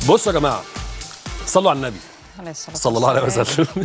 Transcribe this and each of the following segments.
بصوا يا جماعه صلوا على النبي عليه الصلاة صلى الله عليه والسلام. وسلم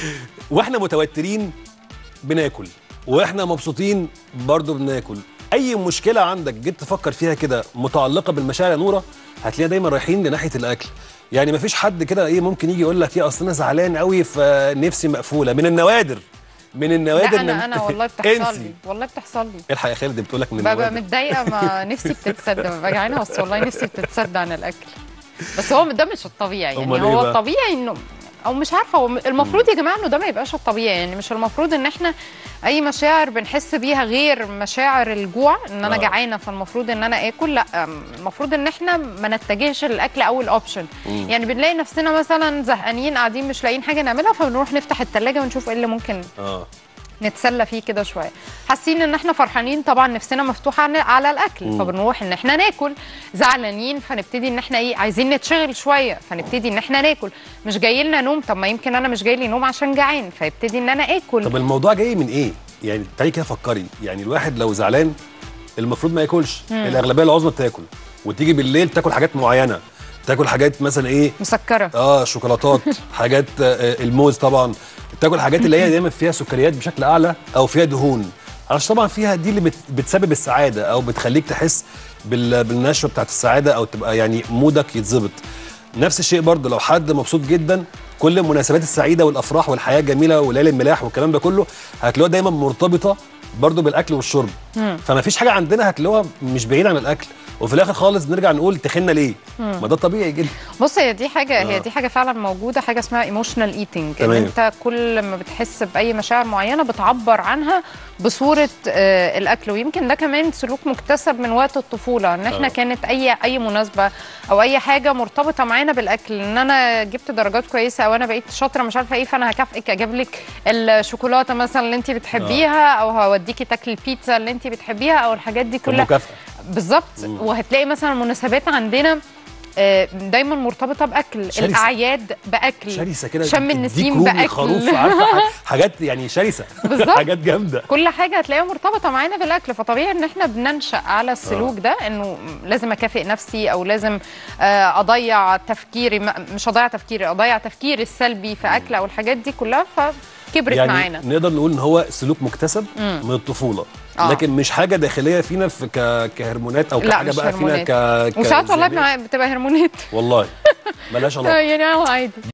واحنا متوترين بناكل واحنا مبسوطين برضو بناكل اي مشكله عندك جيت تفكر فيها كده متعلقه بالمشاعر يا نوره هتلاقيها دايما رايحين لناحيه الاكل يعني مفيش حد كده ايه ممكن يجي يقول لك ايه اصل انا زعلان قوي فنفسي مقفوله من النوادر من النوادر لا انا إن- انا والله بتحصل انسي. لي والله بتحصل لي الحق يا خالد بتقول لك من ببقى النوادر متضايقه ما نفسي بتتسد ببقى جعانه بس والله نفسي بتتسد عن الاكل بس هو ده مش الطبيعي يعني أمال إيه هو بقى؟ الطبيعي انه او مش عارفه هو المفروض يا جماعه انه ده ما يبقاش الطبيعي يعني مش المفروض ان احنا اي مشاعر بنحس بيها غير مشاعر الجوع ان انا آه. جعانه فالمفروض ان انا اكل لا المفروض ان احنا ما نتجهش للاكل اول اوبشن يعني بنلاقي نفسنا مثلا زهقانين قاعدين مش لاقيين حاجه نعملها فبنروح نفتح التلاجة ونشوف ايه اللي ممكن اه نتسلى فيه كده شويه حاسين ان احنا فرحانين طبعا نفسنا مفتوحه عن- على الاكل فبنروح ان احنا ناكل زعلانين فنبتدي ان احنا ايه عايزين نتشغل شويه فنبتدي ان احنا ناكل مش جاي لنا نوم طب ما يمكن انا مش جاي لي نوم عشان جعان فيبتدي ان انا اكل طب الموضوع جاي من ايه؟ يعني تعالي كده فكري يعني الواحد لو زعلان المفروض ما ياكلش الاغلبيه العظمى بتاكل وتيجي بالليل تاكل حاجات معينه تاكل حاجات مثلا ايه مسكره اه شوكولاتات حاجات آه الموز طبعا تاكل حاجات اللي هي دايما فيها سكريات بشكل اعلى او فيها دهون عشان طبعا فيها دي اللي بت بتسبب السعاده او بتخليك تحس بال بالنشوه بتاعت السعاده او تبقى يعني مودك يتظبط نفس الشيء برضه لو حد مبسوط جدا كل المناسبات السعيده والافراح والحياه الجميله وليالي الملاح والكلام ده كله هتلاقوها دايما مرتبطه برضه بالاكل والشرب فما فيش حاجه عندنا هتلاقوها مش بعيد عن الاكل وفي الاخر خالص بنرجع نقول تخنا ليه ما ده طبيعي جدا بص هي دي حاجه آه. هي دي حاجه فعلا موجوده حاجه اسمها ايموشنال ايتنج ان تمام. انت كل ما بتحس باي مشاعر معينه بتعبر عنها بصوره آه الاكل ويمكن ده كمان سلوك مكتسب من وقت الطفوله ان احنا آه. كانت اي اي مناسبه او اي حاجه مرتبطه معانا بالاكل ان انا جبت درجات كويسه او انا بقيت شاطره مش عارفه ايه فانا هكافئك اجيب لك الشوكولاته مثلا اللي انت بتحبيها او هوديكي تاكلي البيتزا اللي انت بتحبيها او الحاجات دي كلها كمكافاه بالظبط وهتلاقي مثلا المناسبات عندنا آه، دايما مرتبطه باكل شرسة. الاعياد باكل شرسه كده شم تديك النسيم رومي، باكل خروف عارفه ح- حاجات يعني شرسه بالظبط. حاجات جامده كل حاجه هتلاقيها مرتبطه معانا بالاكل فطبيعي ان احنا بننشا على السلوك ده انه لازم اكافئ نفسي او لازم آه، اضيع تفكيري م- مش اضيع تفكيري اضيع تفكيري السلبي في اكل او الحاجات دي كلها فكبرت يعني معانا نقدر نقول ان هو سلوك مكتسب من الطفوله آه. لكن مش حاجه داخليه فينا في ك... كهرمونات او لا كحاجه مش بقى فينا هرمونات ك... ك... وساعات والله ذهنية. بتبقى هرمونات والله ملهاش علاقه يعني اه عادي